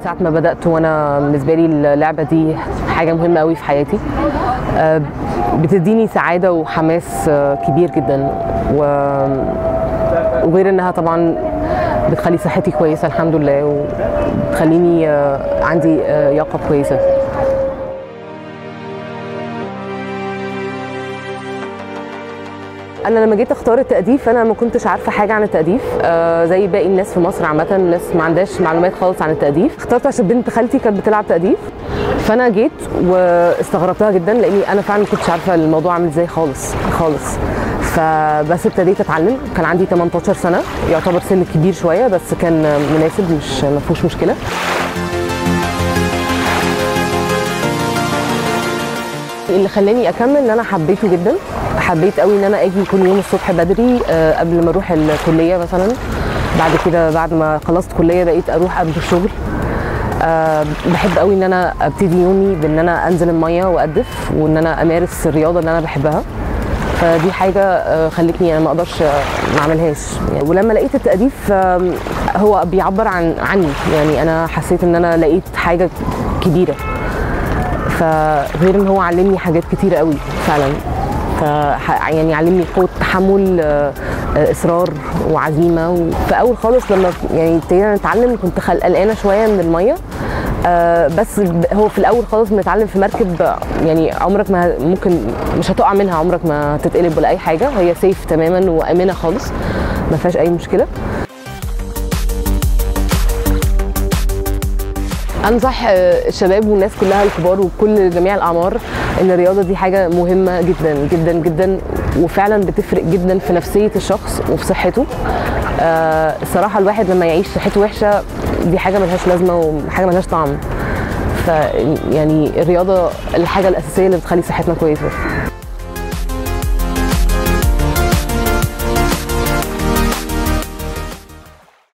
ساعة ما بدأت وأنا بالنسبة لي اللعبة دي حاجة مهمة قوي في حياتي آه، بتديني سعادة وحماس آه، كبير جدا و- وغير إنها طبعا بتخلي صحتي كويسة الحمد لله وبتخليني آه، عندي آه، ياقة كويسة انا لما جيت اختار التأديف انا ما كنتش عارفه حاجه عن التأديف آه زي باقي الناس في مصر عامه الناس ما عندهاش معلومات خالص عن التأديف اخترت عشان بنت خالتي كانت بتلعب تأديف فانا جيت واستغربتها جدا لاني انا فعلا ما كنتش عارفه الموضوع عامل ازاي خالص خالص فبس ابتديت اتعلم كان عندي 18 سنه يعتبر سن كبير شويه بس كان مناسب مش ما فيهوش مشكله اللي خلاني اكمل ان انا حبيته جدا حبيت قوي ان انا اجي كل يوم الصبح بدري آه، قبل ما اروح الكليه مثلا بعد كده بعد ما خلصت كليه بقيت اروح قبل الشغل أه بحب قوي ان انا ابتدي يومي بان انا انزل الميه وادف وان انا امارس الرياضه اللي انا بحبها فدي حاجه آه، خلتني انا ما اقدرش آه، ما اعملهاش يعني ولما لقيت التأديف آم، هو بيعبر عن عني يعني انا حسيت ان انا لقيت حاجه كبيره فغير ان هو علمني حاجات كتيره قوي فعلا ف يعني علمني قوه تحمل آه، آه، اصرار وعزيمه و- في اول خالص لما يعني ابتدينا نتعلم كنت خل- قلقانه شويه من الميه آه، بس ب- هو في الاول خالص بنتعلم في مركب آه، يعني عمرك ما ه- ممكن مش هتقع منها عمرك ما هتتقلب ولا اي حاجه هي سيف تماما وامنه خالص ما فيهاش اي مشكله انصح آه، الشباب والناس كلها الكبار وكل جميع الاعمار ان الرياضه دي حاجه مهمه جدا جدا جدا وفعلا بتفرق جدا في نفسيه الشخص وفي صحته آه، الصراحه الواحد لما يعيش صحته وحشه دي حاجه ملهاش لازمه وحاجه ملهاش طعم ف يعني الرياضه الحاجه الاساسيه اللي بتخلي صحتنا كويسه